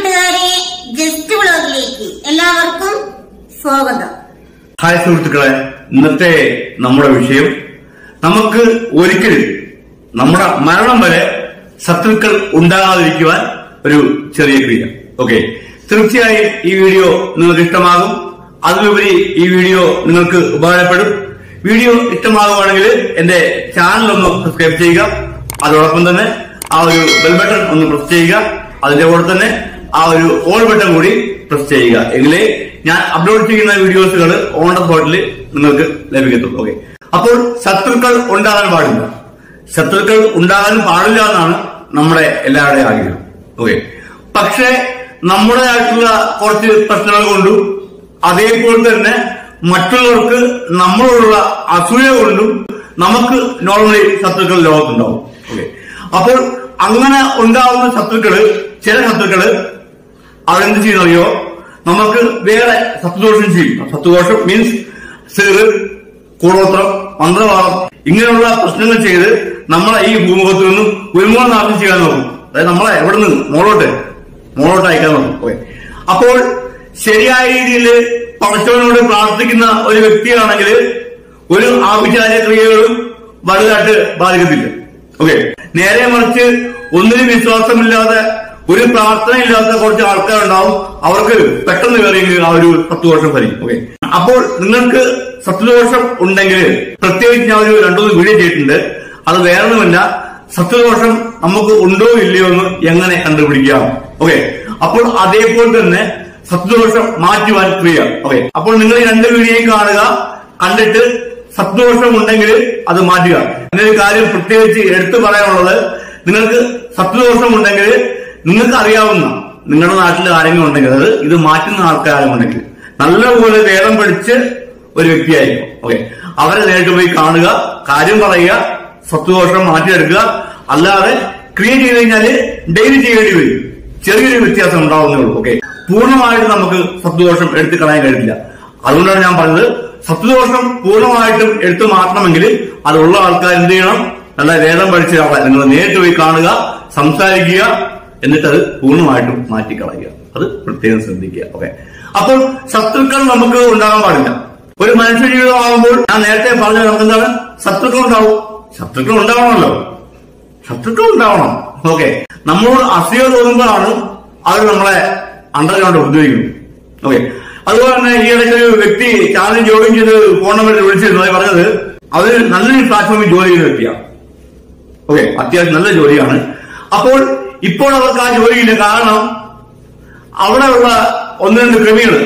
കൂട്ടുകാരെ ജസ്റ്റ് വ്ളോഗിലേക്ക് എല്ലാവർക്കും സ്വാഗതം ഹായ് സുഹൃത്തുക്കളെ ഇന്നത്തെ നമ്മുടെ വിഷയം നമുക്ക് ഒരിക്കലും നമ്മുടെ മരണം വരെ ശത്രുക്കൾ ഉണ്ടാകാതിരിക്കുവാൻ ഒരു ചെറിയ ക്രിയ ഓക്കെ തീർച്ചയായും ഈ വീഡിയോ നിങ്ങൾക്ക് ഇഷ്ടമാകും അതിലുപരി ഈ വീഡിയോ നിങ്ങൾക്ക് ഉപകാരപ്പെടും വീഡിയോ ഇഷ്ടമാകുവാണെങ്കിൽ എന്റെ ചാനൽ ഒന്ന് സബ്സ്ക്രൈബ് ചെയ്യുക അതോടൊപ്പം തന്നെ ആ ഒരു ബെൽ ബട്ടൺ ഒന്ന് പ്രസ് ചെയ്യുക അതിന്റെ കൂടെ തന്നെ ആ ഒരു ഓൾ ബട്ടൺ കൂടി പ്രസ് ചെയ്യുക എങ്കിലേ ഞാൻ അപ്ലോഡ് ചെയ്യുന്ന വീഡിയോസുകൾ ഓൺ ദ സ്പോട്ടിൽ നിങ്ങൾക്ക് ലഭിക്കത്തുള്ളൂ ഓക്കെ അപ്പോൾ ശത്രുക്കൾ ഉണ്ടാകാൻ പാടില്ല ശത്രുക്കൾ ഉണ്ടാകാൻ പാടില്ല എന്നാണ് നമ്മുടെ എല്ലാവരുടെയും ആഗ്രഹം ഓക്കെ പക്ഷേ നമ്മുടെ ആയിട്ടുള്ള കുറച്ച് പ്രശ്നങ്ങൾ കൊണ്ടും അതേപോലെ തന്നെ മറ്റുള്ളവർക്ക് നമ്മളോടുള്ള അസൂയ കൊണ്ടും നമുക്ക് നോർമലി ശത്രുക്കൾ ലോകത്തുണ്ടാവും ഓക്കെ അപ്പോൾ അങ്ങനെ ഉണ്ടാവുന്ന ശത്രുക്കള് ചില ശത്രുക്കള് അവരെന്ത് ചെയ്യുന്നറിയോ നമുക്ക് വേറെ ശത്രുദോഷം ചെയ്യും ശത്രുദോഷം മീൻസ് സീറ് കൂടോത്രം മന്ത്രവാദം ഇങ്ങനെയുള്ള പ്രശ്നങ്ങൾ ചെയ്ത് നമ്മളെ ഈ ഭൂമുഖത്ത് നിന്നും ഉന്മൂലനം നാശം ചെയ്യാൻ നോക്കും അതായത് നമ്മളെ എവിടെ നിന്ന് മോളോട്ട് മോളോട്ട് അയക്കാൻ നോക്കും ഓക്കെ അപ്പോൾ ശരിയായ രീതിയിൽ പടച്ചവനോട് പ്രാർത്ഥിക്കുന്ന ഒരു വ്യക്തിയാണെങ്കിൽ ഒരു ആഭിചാര ക്രിയകളും വലുതായിട്ട് ബാധിക്കത്തില്ല ഓക്കെ നേരെ മറിച്ച് ഒന്നിനും വിശ്വാസമില്ലാതെ ഒരു പ്രാർത്ഥന ഇല്ലാത്ത കുറച്ച് ആൾക്കാരുണ്ടാവും അവർക്ക് പെട്ടെന്ന് കയറിയെങ്കിൽ ആ ഒരു സത്വദോഷം ഫലിക്കും ഓക്കെ അപ്പോൾ നിങ്ങൾക്ക് സത്വദോഷം ഉണ്ടെങ്കിൽ പ്രത്യേകിച്ച് ഞാൻ ഒരു രണ്ടുമൂന്ന് വീഡിയോ ചെയ്തിട്ടുണ്ട് അത് വേറൊന്നുമല്ല സത്വദോഷം നമുക്ക് ഉണ്ടോ ഇല്ലയോ എന്ന് എങ്ങനെ കണ്ടുപിടിക്കാം ഓക്കെ അപ്പോൾ അതേപോലെ തന്നെ സത്വദോഷം മാറ്റുവാൻ ക്രിയ ഓക്കെ അപ്പോൾ നിങ്ങൾ ഈ രണ്ട് വീഡിയോയും കാണുക കണ്ടിട്ട് സത്വദോഷം ഉണ്ടെങ്കിൽ അത് മാറ്റുക എന്നൊരു കാര്യം പ്രത്യേകിച്ച് എടുത്തു പറയാനുള്ളത് നിങ്ങൾക്ക് സത്വദോഷം ഉണ്ടെങ്കിൽ നിങ്ങൾക്ക് അറിയാവുന്ന നിങ്ങളുടെ നാട്ടിൽ ആരെങ്കിലും ഉണ്ടെങ്കിൽ അത് ഇത് മാറ്റുന്ന ആൾക്കാരും ഉണ്ടെങ്കിൽ നല്ലപോലെ വേദം പഠിച്ച് ഒരു വ്യക്തിയായിരിക്കും ഓക്കെ അവരെ നേരിട്ട് പോയി കാണുക കാര്യം പറയുക സത്വദോഷം മാറ്റിയെടുക്കുക അല്ലാതെ ക്രിയ ചെയ്ത് കഴിഞ്ഞാല് ഡെയിലി ചെയ്യേണ്ടി വരും ചെറിയൊരു വ്യത്യാസം ഉണ്ടാവുന്നേ ഉള്ളൂ ഓക്കെ പൂർണ്ണമായിട്ട് നമുക്ക് സത്വദോഷം എടുത്തു കളയാൻ കഴിയില്ല അതുകൊണ്ടാണ് ഞാൻ പറഞ്ഞത് സത്വദോഷം പൂർണ്ണമായിട്ടും എടുത്തു മാറ്റണമെങ്കിൽ അതുള്ള ആൾക്കാർ എന്ത് ചെയ്യണം നല്ല വേദം പഠിച്ച ആളെ നിങ്ങൾ നേരിട്ട് പോയി കാണുക സംസാരിക്കുക എന്നിട്ട് അത് പൂർണ്ണമായിട്ടും മാറ്റിക്കളയുക അത് പ്രത്യേകം ശ്രദ്ധിക്കുക ഓക്കെ അപ്പോൾ ശത്രുക്കൾ നമുക്ക് ഉണ്ടാകാൻ പാടില്ല ഒരു മനുഷ്യ ജീവിതം ആകുമ്പോൾ ഞാൻ നേരത്തെ പറഞ്ഞ നമുക്ക് എന്താണ് ശത്രുക്കൾ ഉണ്ടാവും ശത്രുക്കൾ ഉണ്ടാവണമല്ലോ ശത്രുക്കൾ ഉണ്ടാവണം ഓക്കെ നമ്മളോട് അസൂയ തോന്നുമ്പോഴാണ് അവർ നമ്മളെ അണ്ടർഗ്രൗണ്ട് ഉപദ്രവിക്കുന്നത് ഓക്കെ അതുപോലെ തന്നെ ഈ ഇടയ്ക്ക് ഒരു വ്യക്തി ചാനൽ ജോയിൻ ചെയ്ത് ഫോൺ നമ്പറിൽ വിളിച്ചിരുന്നു അത് പറഞ്ഞത് അവര് നല്ലൊരു പ്ലാറ്റ്ഫോമിൽ ജോലി ചെയ്യുന്ന വ്യക്തിയാണ് ഓക്കെ അത്യാവശ്യം നല്ല ജോലിയാണ് അപ്പോൾ ഇപ്പോൾ അവർക്ക് ആ ജോലിയില്ല കാരണം അവിടെയുള്ള ഒന്ന് രണ്ട് ക്രിമികള്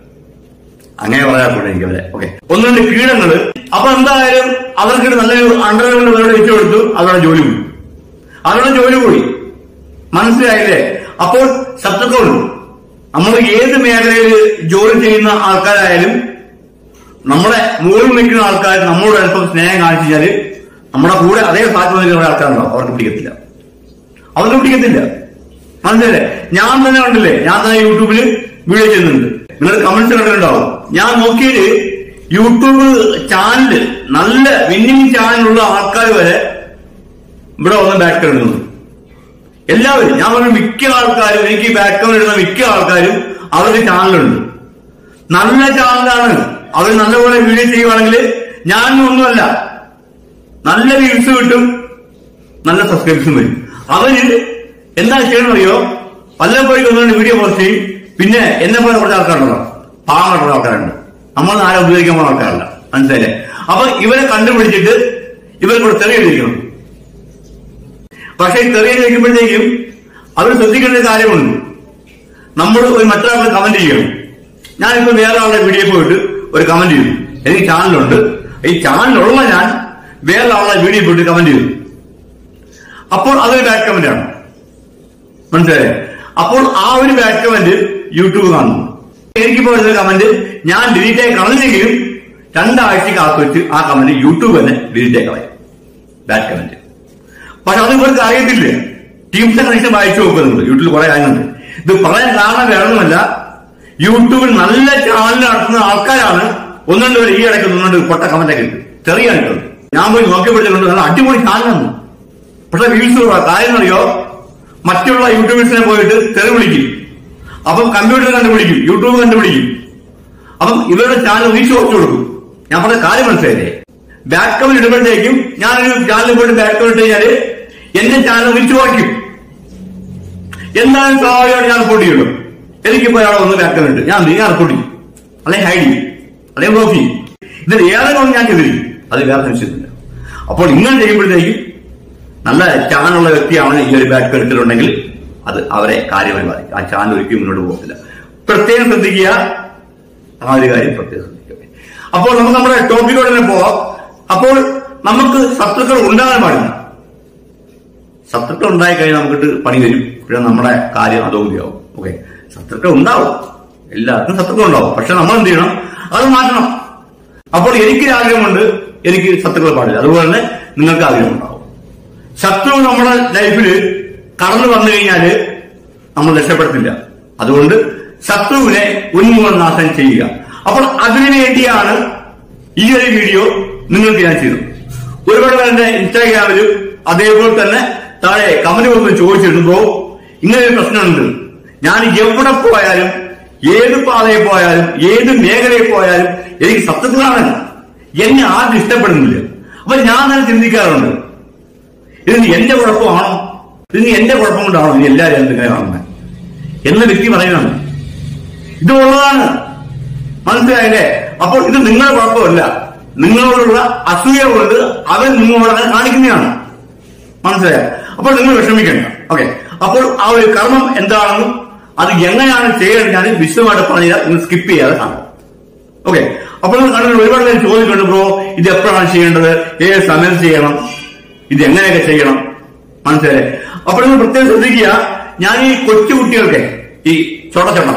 അങ്ങനെ പറയാറുണ്ട് എനിക്ക് അവരെ ഓക്കെ ഒന്ന് രണ്ട് കീടങ്ങള് അപ്പൊ എന്തായാലും അവർക്ക് നല്ലൊരു അണ്ടർഗ്രൗണ്ട് അവരുടെ വെച്ചു കൊടുത്തു അവരുടെ ജോലി പോയി അവരുടെ ജോലി പോയി മനസ്സിലായില്ലേ അപ്പോൾ ശത്രുക്കളുണ്ട് നമ്മൾ ഏത് മേഖലയിൽ ജോലി ചെയ്യുന്ന ആൾക്കാരായാലും നമ്മുടെ മുകളിൽ നിൽക്കുന്ന ആൾക്കാർ നമ്മളോട് അല്പം സ്നേഹം കാണിച്ചു കഴിഞ്ഞാല് നമ്മുടെ കൂടെ അതേ സാധ്യത നിൽക്കുന്ന ആൾക്കാരുണ്ടാവും അവർക്ക് പിടിക്കത്തില്ല അവർക്ക് പിടിക്കത്തില്ല മനസ്സിലല്ലേ ഞാൻ തന്നെ കണ്ടില്ലേ ഞാൻ തന്നെ യൂട്യൂബിൽ വീഡിയോ ചെയ്യുന്നുണ്ട് നിങ്ങൾ കമന്റ്സ് കണ്ടിട്ടുണ്ടാവും ഞാൻ നോക്കിയിട്ട് യൂട്യൂബ് ചാനല് നല്ല വിന്നിങ് ചാനലുള്ള ആൾക്കാർ വരെ ഇവിടെ വന്ന് ബാക്ക് ഇടുന്നു എല്ലാവരും ഞാൻ പറഞ്ഞ മിക്ക ആൾക്കാരും എനിക്ക് ബാക്ക് കവർ ഇടുന്ന മിക്ക ആൾക്കാരും അവർക്ക് ചാനലുണ്ട് നല്ല ചാനലാണ് അവർ നല്ലപോലെ വീഡിയോ ചെയ്യുവാണെങ്കിൽ ഞാൻ ഒന്നുമല്ല നല്ല വ്യൂസ് കിട്ടും നല്ല സബ്സ്ക്രിപ്ഷൻ വരും അവര് എന്താ ചെയ്യണമെന്നറിയോ വല്ലപ്പോഴും ഒന്നുകൊണ്ട് വീഡിയോ പോസ്റ്റ് ചെയ്യും പിന്നെ എന്നെ പോലെ കുറച്ച് ആൾക്കാരുണ്ടല്ലോ പാവമായിട്ടുള്ള ആൾക്കാരുണ്ട് നമ്മൾ ആരെ ഉപയോഗിക്കാൻ പോകുന്ന ആൾക്കാരല്ല മനസ്സിലായില്ലേ അപ്പൊ ഇവരെ കണ്ടുപിടിച്ചിട്ട് ഇവരെ കൂടെ തെറിയിടിക്കണം പക്ഷെ ഈ തെറിയിൽ വെക്കുമ്പോഴത്തേക്കും അവർ ശ്രദ്ധിക്കേണ്ട ഒരു കാര്യമുണ്ട് നമ്മൾ ഒരു മറ്റൊരാൾക്ക് കമന്റ് ചെയ്യണം ഞാനിപ്പോ വേറെ ആളുടെ വീഡിയോ പോയിട്ട് ഒരു കമന്റ് ചെയ്തു എനിക്ക് ചാനലുണ്ട് ഈ ചാനലുള്ള ഞാൻ വേറെ ആളുടെ വീഡിയോ പോയിട്ട് കമന്റ് ചെയ്തു അപ്പോൾ അതൊരു ബാഡ് കമന്റ് ആണ് മനസ്സിലായേ അപ്പോൾ ആ ഒരു ബാഡ് കമന്റ് യൂട്യൂബ് കാണുന്നു എനിക്കിപ്പോ വരുന്ന കമന്റ് ഞാൻ ഡിലീറ്റ് ആയി കളഞ്ഞെങ്കിലും രണ്ടാഴ്ച കാത്തു വെച്ച് ആ കമന്റ് യൂട്യൂബ് തന്നെ ഡിലീറ്റ് ആയി കളയും ബാഡ് കമന്റ് പക്ഷെ അത് ഇവർക്ക് അറിയത്തില്ല ടീംസ് കണക്ഷൻ വായിച്ചു നോക്കുക നിങ്ങൾ യൂട്യൂബിൽ കുറെ കാര്യങ്ങളുണ്ട് ഇത് പറയാൻ കാരണം വേണമെന്നല്ല യൂട്യൂബിൽ നല്ല ചാനൽ നടത്തുന്ന ആൾക്കാരാണ് ഒന്നുണ്ട് ഈ ഇടയ്ക്ക് ഒന്നുണ്ട് പൊട്ട കമന്റൊക്കെ ഇട്ട് ചെറിയ ഇട്ടത് ഞാൻ പോയി നോക്കിയപ്പോഴത്തേക്കുണ്ട് നല്ല അടിപൊളി ചാനലാണ് പക്ഷെ വ്യൂസ് കാര്യം അറിയോ മറ്റുള്ള യൂട്യൂബേഴ്സിനെ പോയിട്ട് തെറി വിളിക്കും അപ്പം കമ്പ്യൂട്ടർ കണ്ടുപിടിക്കും യൂട്യൂബ് കണ്ടുപിടിക്കും അപ്പം ഇവരുടെ ചാനൽ റീച്ച് കുറച്ചു കൊടുക്കും ഞാൻ പറഞ്ഞ കാര്യം മനസ്സിലായില്ലേ ബാക്ക് കമന്റ് ഇടുമ്പോഴത്തേക്കും ഞാനൊരു ചാനലിൽ പോയിട്ട് ബാക്ക് കമന്റ് കഴിഞ്ഞാല് എന്റെ ചാനൽ റീച്ച് കുറയ്ക്കും എന്തായാലും സ്വാഭാവികമായിട്ട് ഞാൻ റിപ്പോർട്ട് ചെയ്യണം എനിക്കിപ്പോ ഒരാളെ ഒന്ന് ബാക്ക് കമന്റ് ഞാൻ എന്ത് ചെയ്യും? ഞാൻ റിപ്പോർട്ട് ചെയ്യും അല്ലെങ്കിൽ ഹൈഡ് ചെയ്യും അല്ലെങ്കിൽ ബ്ലോക്ക് ചെയ്യും ഇതിൽ ഏതെങ്കിലും ഞാൻ ചെയ്തിരിക്കും അത് വേറെ സംശയമില്ല അപ്പോൾ ഇങ്ങനെ ചെയ്യുമ്പോഴത്തേക്കും നല്ല ചാനലുള്ള വ്യക്തിയാണ് ഈ ഒരു ബാറ്റ് എടുത്തിട്ടുണ്ടെങ്കിൽ അത് അവരെ കാര്യമായി ബാധിക്കും ആ ചാനൽ ഒരിക്കലും മുന്നോട്ട് പോകത്തില്ല പ്രത്യേകം ശ്രദ്ധിക്കുക ആ ഒരു കാര്യം പ്രത്യേകം ശ്രദ്ധിക്കുക അപ്പോൾ നമുക്ക് നമ്മുടെ ടോപ്പിക്കോട് തന്നെ പോവാം അപ്പോൾ നമുക്ക് ശത്രുക്കൾ ഉണ്ടാകാൻ പാടില്ല ശത്രുക്കൾ ഉണ്ടായി കഴിഞ്ഞാൽ നമുക്കിട്ട് പണി വരും പിന്നെ നമ്മുടെ കാര്യം അതോഗതിയാവും ഓക്കെ ശത്രുക്കൾ ഉണ്ടാവും എല്ലാവർക്കും ശത്രുക്കൾ ഉണ്ടാവും പക്ഷെ നമ്മൾ എന്ത് ചെയ്യണം അത് മാറ്റണം അപ്പോൾ എനിക്ക് ആഗ്രഹമുണ്ട് എനിക്ക് ശത്രുക്കൾ പാടില്ല അതുപോലെ തന്നെ നിങ്ങൾക്ക് ആഗ്രഹമുണ്ടാവും ശത്രു നമ്മുടെ ലൈഫിൽ കടന്നു വന്നു കഴിഞ്ഞാല് നമ്മൾ രക്ഷപ്പെടത്തില്ല അതുകൊണ്ട് ശത്രുവിനെ ഉന്മൂലം നാശം ചെയ്യുക അപ്പോൾ അതിനു വേണ്ടിയാണ് ഈ ഒരു വീഡിയോ നിങ്ങൾക്ക് ഞാൻ ചെയ്തത് ഒരുപാട് പേർ എന്റെ ഇൻസ്റ്റാഗ്രാമിലും അതേപോലെ തന്നെ താഴെ കമന്റ് വന്ന് ചോദിച്ചിരുന്നു ഇങ്ങനെ ഒരു പ്രശ്നമുണ്ട് ഞാൻ എവിടെ പോയാലും ഏത് പാതയിൽ പോയാലും ഏത് മേഖലയിൽ പോയാലും എനിക്ക് സത്യത്തിലാണ് എന്നെ ആരും ഇഷ്ടപ്പെടുന്നില്ല അപ്പൊ ഞാൻ തന്നെ ചിന്തിക്കാറുണ്ട് ഇതിന് എന്റെ കുഴപ്പമാണോ ഇതിന് എന്റെ കുഴപ്പം കൊണ്ടാണോ ഇനി എല്ലാവരും എന്തിങ്ങനെ കാണുന്നത് എന്ന വ്യക്തി പറയുകയാണ് ഇത് ഉള്ളതാണ് മനസ്സിലായില്ലേ അപ്പോൾ ഇത് നിങ്ങളുടെ കുഴപ്പമല്ല നിങ്ങളോടുള്ള അസൂയ കൊണ്ട് അവൻ നിങ്ങളോട് അങ്ങനെ കാണിക്കുന്നതാണ് മനസ്സിലായോ അപ്പോൾ നിങ്ങൾ വിഷമിക്കണ്ട ഓക്കെ അപ്പോൾ ആ ഒരു കർമ്മം എന്താണെന്നും അത് എങ്ങനെയാണ് ചെയ്യേണ്ടത് ഞാൻ വിശദമായിട്ട് പറഞ്ഞാൽ നിങ്ങൾ സ്കിപ്പ് ചെയ്യാതെ കാണാം ഓക്കെ അപ്പോൾ നിങ്ങൾ കണ്ടിട്ട് ഒരുപാട് പേര് ചോദിക്കുന്നുണ്ട് ബ്രോ ഇത് എപ്പോഴാണ് ചെയ്യേണ്ടത് ഏത് സമയത്ത് ചെയ്യണം ഇത് എങ്ങനെയൊക്കെ ചെയ്യണം മനസ്സിലായേ അപ്പോൾ നിങ്ങൾ പ്രത്യേകം ശ്രദ്ധിക്കുക ഞാൻ ഈ കൊച്ചു കുട്ടികൾക്ക് ഈ ചോട്ട ചോട്ട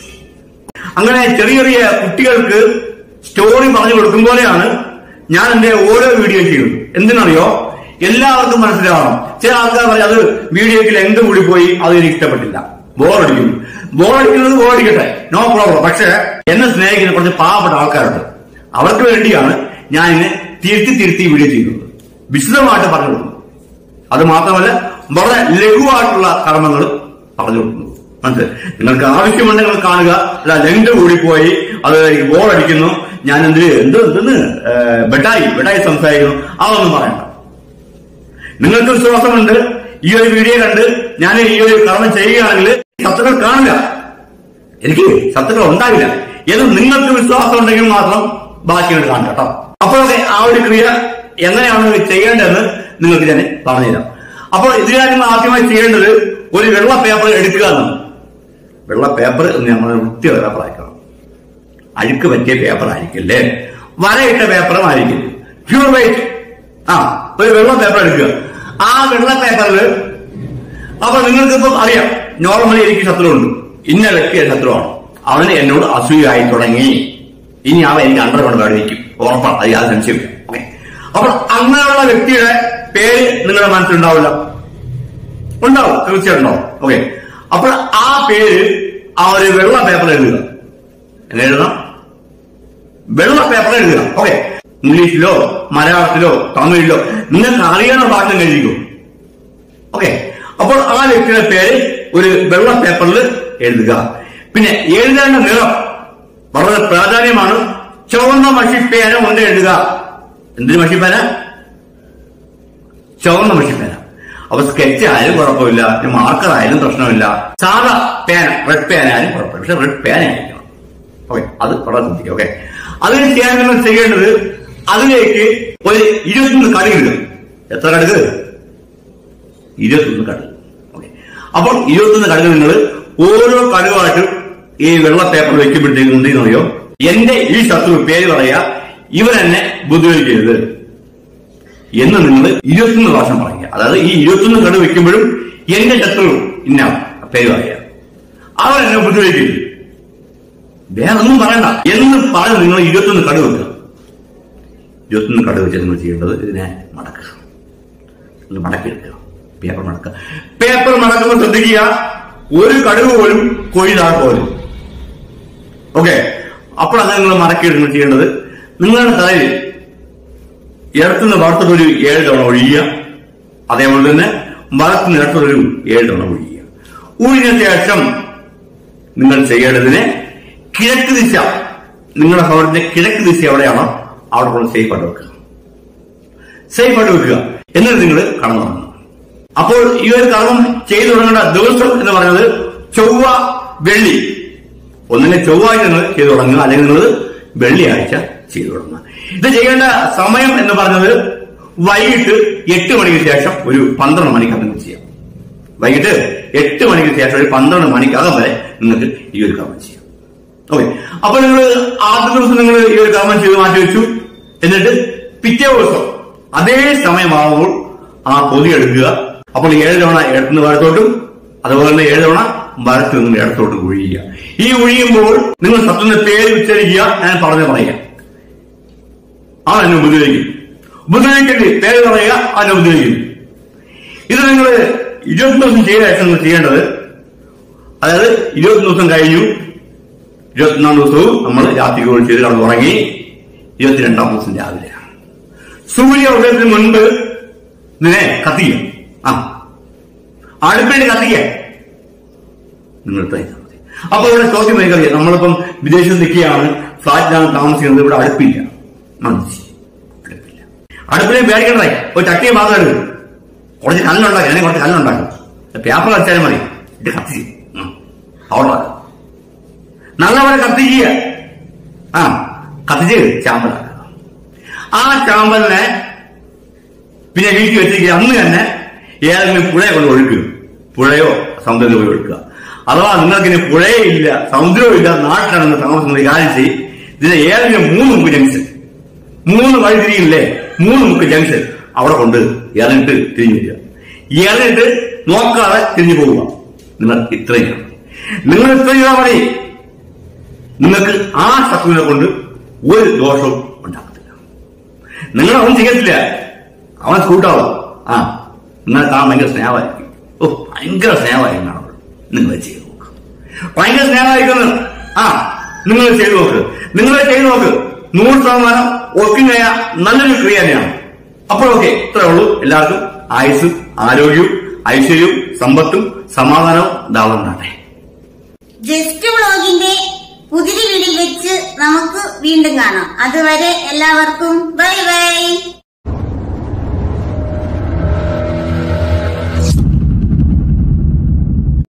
അങ്ങനെ ചെറിയ ചെറിയ കുട്ടികൾക്ക് സ്റ്റോറി പറഞ്ഞു കൊടുക്കും പോലെയാണ് ഞാൻ എന്റെ ഓരോ വീഡിയോ ചെയ്യുന്നത് എന്തിനറിയോ എല്ലാവർക്കും മനസ്സിലാവണം ചില ആൾക്കാർ പറയും അത് വീഡിയോയ്ക്ക് ലെങ്ത് കൂടി പോയി അത് എനിക്ക് ഇഷ്ടപ്പെട്ടില്ല ബോറടിക്കുന്നു ബോറടിക്കുന്നത് ബോറടിക്കട്ടെ നോ പ്രോബ്ലം പക്ഷെ എന്നെ സ്നേഹിക്കുന്ന കുറച്ച് പാവപ്പെട്ട ആൾക്കാരുണ്ട് അവർക്ക് വേണ്ടിയാണ് ഞാൻ ഇങ്ങനെ തിരുത്തി തിരുത്തി വീഡിയോ ചെയ്യുന്നത് വിശദമായിട്ട് പറഞ്ഞു കൊടുക്കുന്നത് അത് മാത്രമല്ല വളരെ ലഘുവായിട്ടുള്ള കർമ്മങ്ങൾ പറഞ്ഞു കൊടുക്കുന്നു മനസ്സിലായി നിങ്ങൾക്ക് ആവശ്യമുണ്ടെങ്കിൽ നിങ്ങൾ കാണുക അല്ല ലെങ്ത് കൂടിപ്പോയി അത് എനിക്ക് ബോറടിക്കുന്നു ഞാൻ എന്തിന് എന്ത് എന്തെന്ന് ബെട്ടായി ബെട്ടായി സംസാരിക്കുന്നു അതൊന്നും പറയണ്ട നിങ്ങൾക്ക് വിശ്വാസമുണ്ട് ഈ ഒരു വീഡിയോ കണ്ട് ഞാൻ ഈ ഒരു കർമ്മം ചെയ്യുകയാണെങ്കിൽ ശത്രുക്കൾ കാണില്ല എനിക്ക് ശത്രുക്കൾ ഉണ്ടാകില്ല എന്ന് നിങ്ങൾക്ക് വിശ്വാസം ഉണ്ടെങ്കിൽ മാത്രം ബാക്കിയോട് കാണുക കേട്ടോ അപ്പോഴൊക്കെ ആ ഒരു ക്രിയ എങ്ങനെയാണ് ചെയ്യേണ്ടതെന്ന് നിങ്ങൾക്ക് ഞാൻ പറഞ്ഞുതരാം അപ്പോൾ ഇതിനായി നിങ്ങൾ ആദ്യമായി ചെയ്യേണ്ടത് ഒരു വെള്ള പേപ്പർ എടുക്കുക എന്നാണ് വെള്ള പേപ്പർ എന്ന് നമ്മൾ വൃത്തിയുള്ള പേപ്പർ ആക്കണം അഴുക്ക് പറ്റിയ പേപ്പർ ആയിരിക്കില്ലേ വരയിട്ട പേപ്പറും ആയിരിക്കും പ്യൂർ വൈറ്റ് ആ ഒരു വെള്ള പേപ്പർ എടുക്കുക ആ വെള്ള പേപ്പറിൽ അപ്പൊ നിങ്ങൾക്ക് ഇപ്പം അറിയാം നോർമലി എനിക്ക് ശത്രുവുണ്ട് ഇന്ന വ്യക്തി എന്റെ ശത്രുവാണ് അവന് എന്നോട് അസൂയായി തുടങ്ങി ഇനി അവൻ എനിക്ക് അണ്ടർ കൊണ്ട് വേണ്ടി വയ്ക്കും ഉറപ്പാണ് അത് യാതൊരു സംശയമില്ല ഓക്കെ അപ്പോൾ അങ്ങനെയുള്ള വ്യക്തിയുടെ പേര് നിങ്ങളുടെ മനസ്സിലുണ്ടാവില്ല ഉണ്ടാവും തീർച്ചയായിട്ടും ഉണ്ടാവും ഓക്കെ അപ്പോൾ ആ പേര് ആ ഒരു വെള്ള പേപ്പർ എഴുതുക എങ്ങനെ എഴുതണം വെള്ള പേപ്പർ എഴുതുക ഓക്കെ ഇംഗ്ലീഷിലോ മലയാളത്തിലോ തമിഴിലോ നിങ്ങൾക്ക് അറിയാവുന്ന ഭാഷ എഴുതിക്കും ഓക്കെ അപ്പോൾ ആ വ്യക്തിയുടെ പേര് ഒരു വെള്ള പേപ്പറിൽ എഴുതുക പിന്നെ എഴുതേണ്ട നിറം വളരെ പ്രാധാന്യമാണ് ചുവന്ന മഷിപ്പേന കൊണ്ട് എഴുതുക എന്തിന് മഷിപ്പേന ചുവന്ന മഷിപ്പേന അപ്പൊ സ്കെച്ച് ആയാലും കുഴപ്പമില്ല മാർക്കർ ആയാലും പ്രശ്നമില്ല സാധാ പേന റെഡ് പേന ആയാലും കുഴപ്പമില്ല പക്ഷെ റെഡ് പേന ആയിരിക്കണം ഓക്കെ അത് വളരെ ശ്രദ്ധിക്കുക ഓക്കെ അതിന് ചെയ്യാൻ നിങ്ങൾ ചെയ്യേണ്ടത് അതിലേക്ക് ഒരു ഇരുപത്തൊന്ന് കടുകിടുക എത്ര കടുക് ഇരുപത്തൊന്ന് കടുക് ഓക്കെ അപ്പോൾ ഇരുപത്തൊന്ന് കടുക് നിങ്ങൾ ഓരോ കടുവായിട്ടും ഈ വെള്ള പേപ്പർ വെക്കുമ്പോഴത്തേക്കും എന്ത് ചെയ്യുന്നറിയോ എന്റെ ഈ ശത്രു പേര് പറയാ ഇവൻ എന്നെ ബുദ്ധിമുട്ടിക്കരുത് എന്ന് നിങ്ങൾ ഇരുപത്തൊന്ന് പ്രാവശ്യം പറയുക അതായത് ഈ ഇരുപത്തൊന്ന് കടു വെക്കുമ്പോഴും എന്റെ ശത്രു ഇന്ന പേര് പറയുക അവൻ എന്നെ ബുദ്ധിമുട്ടിക്കരുത് വേറെ ഒന്നും പറയണ്ട എന്ന് പറഞ്ഞ് നിങ്ങൾ ഇരുപത്തൊന്ന് കടു വെക്കുക ഇരുപത്തൊന്ന് കടു വെച്ച് നിങ്ങൾ ചെയ്യേണ്ടത് ഇതിനെ മടക്കുക നിങ്ങൾ മടക്കിയെടുക്കുക പേപ്പർ മടക്കുക പേപ്പർ മടക്കുമ്പോൾ ശ്രദ്ധിക്കുക ഒരു കടുവ് പോലും കൊയ്താൽ പോലും ഓക്കെ അപ്പോഴാണ് നിങ്ങൾ മടക്കിയെടുക്കുക ചെയ്യേണ്ടത് നിങ്ങളുടെ തലയിൽ ഇടത്തുനിന്ന് വറുത്തിട്ടൊരു ഏഴ് തവണ ഒഴിയുക അതേപോലെ തന്നെ വലത്തുനിന്ന് ഇടത്തൊരു ഏഴ് തവണ ഒഴിയുക ഊഴിന ശേഷം നിങ്ങൾ ചെയ്യേണ്ടതിന് കിഴക്ക് ദിശ നിങ്ങളുടെ ഭവനത്തിന്റെ കിഴക്ക് ദിശ എവിടെയാണോ അവിടെ കൊണ്ട് സേഫ് ആയിട്ട് വെക്കുക സേഫ് ആയിട്ട് വെക്കുക എന്നിട്ട് നിങ്ങൾ കടന്നു തുടങ്ങണം അപ്പോൾ ഈ ഒരു കർമ്മം ചെയ്തു തുടങ്ങേണ്ട ദിവസം എന്ന് പറയുന്നത് ചൊവ്വ വെള്ളി ഒന്നിനെ ചൊവ്വാഴ്ച നിങ്ങൾ ചെയ്തു തുടങ്ങുക അല്ലെങ്കിൽ നിങ്ങൾ വെള്ളിയാഴ്ച ചെയ്തു തുടങ്ങുക ഇത് ചെയ്യേണ്ട സമയം എന്ന് പറഞ്ഞത് വൈകിട്ട് എട്ട് മണിക്ക് ശേഷം ഒരു പന്ത്രണ്ട് മണിക്കകം ചെയ്യാം വൈകിട്ട് എട്ട് മണിക്ക് ശേഷം ഒരു പന്ത്രണ്ട് മണിക്കകം വരെ നിങ്ങൾക്ക് ഈ ഒരു കർമ്മം ചെയ്യാം ഓക്കെ അപ്പൊ നിങ്ങൾ ആദ്യ ദിവസം നിങ്ങൾ ഈ ഒരു കർമ്മം ചെയ്ത് മാറ്റി വെച്ചു എന്നിട്ട് പിറ്റേ ദിവസം അതേ സമയമാകുമ്പോൾ ആ പൊതി എടുക്കുക അപ്പോൾ ഏഴ് തവണ ഇടത്തുനിന്ന് വലത്തോട്ടും അതുപോലെ തന്നെ ഏഴ് തവണ വലത്തു നിന്നും ഇടത്തോട്ടും ഒഴിയുക ഈ ഒഴിയുമ്പോൾ നിങ്ങൾ സത്യത്തിന്റെ പേര് ഉച്ചരിക്കുക ഞാൻ പറഞ്ഞു പറയാം ആ എന്നെ ഉപദ്രവിക്കും ഉപദ്രവിക്കട്ടെ പേര് പറയുക അതിനെ ഉപദ്രവിക്കും ഇത് നിങ്ങൾ ഇരുപത്തി ദിവസം ചെയ്ത ശേഷം നിങ്ങൾ ചെയ്യേണ്ടത് അതായത് ഇരുപത്തി ദിവസം കഴിഞ്ഞു ഇരുപത്തിനാം ദിവസവും നമ്മൾ രാത്രി കോഴി ചെയ്ത് കടന്ന് ഉറങ്ങി ഇരുപത്തിരണ്ടാം ദിവസം രാവിലെ സൂര്യ ഉദയത്തിന് മുൻപ് ഇതിനെ കത്തിക്കുക ആ അടുപ്പിട്ട് കത്തിക്കുക നിങ്ങൾ തയ്യാൽ മതി അപ്പൊ ഇവിടെ ചോദ്യം എനിക്കറിയാം നമ്മളിപ്പം വിദേശത്ത് നിൽക്കുകയാണ് ഫ്ലാറ്റിലാണ് താമസിക്കുന്നത് ഇവിടെ അടുപ്പില്ല മനസ്സി അടുപ്പില്ല അടുപ്പിനെ പേടിക്കണ്ടേ ഒരു ചട്ടിയെ മാത്രം എടുക്കും കുറച്ച് കല്ലുണ്ടാക്കി അല്ലെങ്കിൽ കുറച്ച് കല്ലുണ്ടാക്കും പേപ്പർ കത്തിച്ചാലും മതി ഇത് കത്തിച്ച് അവിടെ നല്ലപോലെ കത്തിക്കുക ആ കത്തിച്ച് ചാമ്പലാക്കുക ആ ചാമ്പലിനെ പിന്നെ വീട്ടിൽ വെച്ചിരിക്കുക അന്ന് തന്നെ ഏതെങ്കിലും പുഴയെ കൊണ്ട് ഒഴുക്കുക പുഴയോ സമുദ്രത്തിൽ പോയി ഒഴുക്കുക അഥവാ നിങ്ങൾക്കിനി പുഴയേ ഇല്ല സമുദ്രവും ഇല്ല നാട്ടിലാണ് താമസിക്കുന്ന കാര്യം ചെയ്യും ഇതിന്റെ ഏതെങ്കിലും മൂന്ന് മുക്ക് ജംഗ്ഷൻ മൂന്ന് വഴി തിരിയില്ലേ മൂന്ന് മുക്ക് ജംഗ്ഷൻ അവിടെ കൊണ്ട് ഇറങ്ങിട്ട് തിരിഞ്ഞു വരിക ഇറങ്ങിട്ട് നോക്കാതെ തിരിഞ്ഞു പോവുക നിങ്ങൾ ഇത്രയും ചെയ്യണം. നിങ്ങൾ ഇത്രയും ചെയ്താൽ മതി നിങ്ങൾക്ക് ആ ശത്രുവിനെ കൊണ്ട് ഒരു ദോഷവും ഉണ്ടാകത്തില്ല നിങ്ങൾ അവൻ ചെയ്യത്തില്ല അവൻ സ്കൂട്ടാവും ആ നിങ്ങൾ കാണാൻ ഭയങ്കര സ്നേഹമായിരിക്കും ഓ ഭയങ്കര സ്നേഹമായിരിക്കും കാണുമ്പോൾ നിങ്ങൾ ചെയ്ത് നോക്ക് ഭയങ്കര സ്നേഹമായിരിക്കുന്നു ആ നിങ്ങൾ ചെയ്തു നോക്ക് നിങ്ങൾ ചെയ്തു നോക്ക് നൂറ് ശതമാനം ഒക്കിനായ നല്ലൊരു ക്രിയ തന്നെയാണ് അപ്പോഴൊക്കെ ഇത്രേ ഉള്ളൂ എല്ലാവർക്കും ആയുസ്സും ആരോഗ്യവും ഐശ്വര്യവും സമ്പത്തും സമാധാനവും ധാരാളം ഉണ്ടാകട്ടെ ജസ്റ്റ് വ്ളോഗിന്റെ പുതിയ വീഡിയോയിൽ വെച്ച് നമുക്ക് വീണ്ടും കാണാം അതുവരെ എല്ലാവർക്കും ബൈ ബൈ